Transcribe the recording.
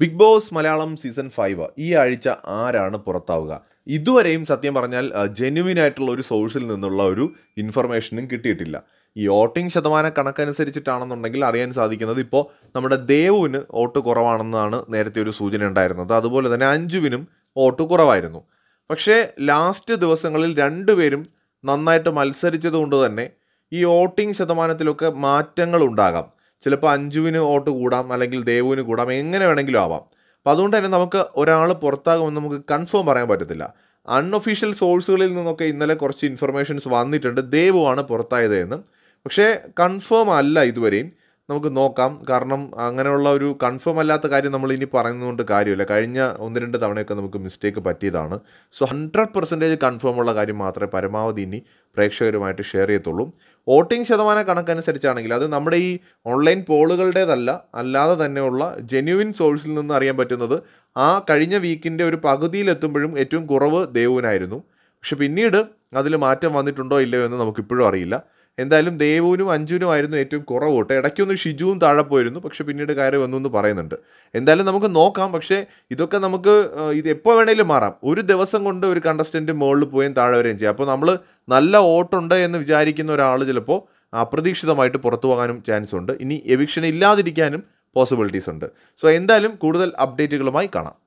big boss Malayalam season five ഈ ആഴ്ച ആരാണ് പുറത്താവുക ഇതുവരെയും സത്യം പറഞ്ഞാൽ ജെന്യുവിൻ ആയിട്ടുള്ള ഒരു സോഴ്സിൽ നിന്നുള്ള ഒരു ഇൻഫർമേഷനും കിട്ടിയിട്ടില്ല ഈ വോട്ടിംഗ് ശതമാന കണക്കനുസരിച്ചിട്ടാണെന്നുണ്ടെങ്കിൽ അറിയാൻ സാധിക്കുന്നത് ഇപ്പോൾ നമ്മുടെ ദേവുവിന് വോട്ട് കുറവാണെന്നാണ് നേരത്തെ ഒരു സൂചന ഉണ്ടായിരുന്നത് അതുപോലെ തന്നെ അഞ്ജുവിനും വോട്ട് കുറവായിരുന്നു പക്ഷേ ലാസ്റ്റ് ദിവസങ്ങളിൽ രണ്ടുപേരും നന്നായിട്ട് മത്സരിച്ചത് കൊണ്ട് തന്നെ ഈ വോട്ടിംഗ് ശതമാനത്തിലൊക്കെ മാറ്റങ്ങൾ ഉണ്ടാകാം ചിലപ്പോൾ അഞ്ജുവിന് വോട്ട് കൂടാം അല്ലെങ്കിൽ ദേവുവിന് കൂടാം എങ്ങനെ വേണമെങ്കിലും ആവാം അപ്പം അതുകൊണ്ട് തന്നെ നമുക്ക് ഒരാൾ പുറത്താകുമെന്ന് നമുക്ക് കൺഫേം പറയാൻ പറ്റത്തില്ല അൺഒഫീഷ്യൽ സോഴ്സുകളിൽ നിന്നൊക്കെ ഇന്നലെ കുറച്ച് ഇൻഫർമേഷൻസ് വന്നിട്ടുണ്ട് ദേവുവാണ് പുറത്തായത് എന്ന് പക്ഷേ കൺഫേം അല്ല ഇതുവരെയും നമുക്ക് നോക്കാം കാരണം അങ്ങനെയുള്ള ഒരു കൺഫേം അല്ലാത്ത കാര്യം നമ്മൾ ഇനി പറയുന്നതുകൊണ്ട് കാര്യമില്ല കഴിഞ്ഞ ഒന്ന് രണ്ട് തവണയൊക്കെ നമുക്ക് മിസ്റ്റേക്ക് പറ്റിയതാണ് സോ ഹൺഡ്രഡ് പെർസെൻറ്റേജ് കൺഫേം ഉള്ള കാര്യം മാത്രമേ പരമാവധി ഇനി പ്രേക്ഷകരുമായിട്ട് ഷെയർ ചെയ്യത്തുള്ളൂ വോട്ടിംഗ് ശതമാന കണക്കനുസരിച്ചാണെങ്കിൽ അത് നമ്മുടെ ഈ ഓൺലൈൻ പോളുകളുടേതല്ല അല്ലാതെ തന്നെയുള്ള ജെന്യുവിൻ സോഴ്സിൽ നിന്ന് അറിയാൻ പറ്റുന്നത് ആ കഴിഞ്ഞ വീക്കിൻ്റെ ഒരു പകുതിയിലെത്തുമ്പോഴും ഏറ്റവും കുറവ് ദേവുവിനായിരുന്നു പക്ഷെ പിന്നീട് അതിൽ മാറ്റം വന്നിട്ടുണ്ടോ ഇല്ലയോ എന്ന് നമുക്കിപ്പോഴും അറിയില്ല എന്തായാലും ദേവുവിനും അഞ്ജുവിനും ആയിരുന്നു ഏറ്റവും കുറവ് വോട്ട് ഇടയ്ക്കൊന്ന് ഷിജുവും താഴെ പോയിരുന്നു പക്ഷെ പിന്നീട് കയറി വന്നു എന്ന് പറയുന്നുണ്ട് എന്തായാലും നമുക്ക് നോക്കാം പക്ഷേ ഇതൊക്കെ നമുക്ക് ആ, ഇത് എപ്പോൾ വേണേലും മാറാം ഒരു ദിവസം കൊണ്ട് ഒരു കണ്ടസ്റ്റൻറ്റ് മുകളിൽ പോയും താഴെ വരെയും ചെയ്യാം അപ്പോൾ നമ്മൾ നല്ല വോട്ടുണ്ട് എന്ന് വിചാരിക്കുന്ന ഒരാൾ ചിലപ്പോൾ അപ്രതീക്ഷിതമായിട്ട് പുറത്തു പോകാനും ചാൻസ് ഉണ്ട് ഇനി എവിക്ഷൻ ഇല്ലാതിരിക്കാനും പോസിബിലിറ്റീസ് ഉണ്ട് സോ എന്തായാലും കൂടുതൽ അപ്ഡേറ്റുകളുമായി കാണാം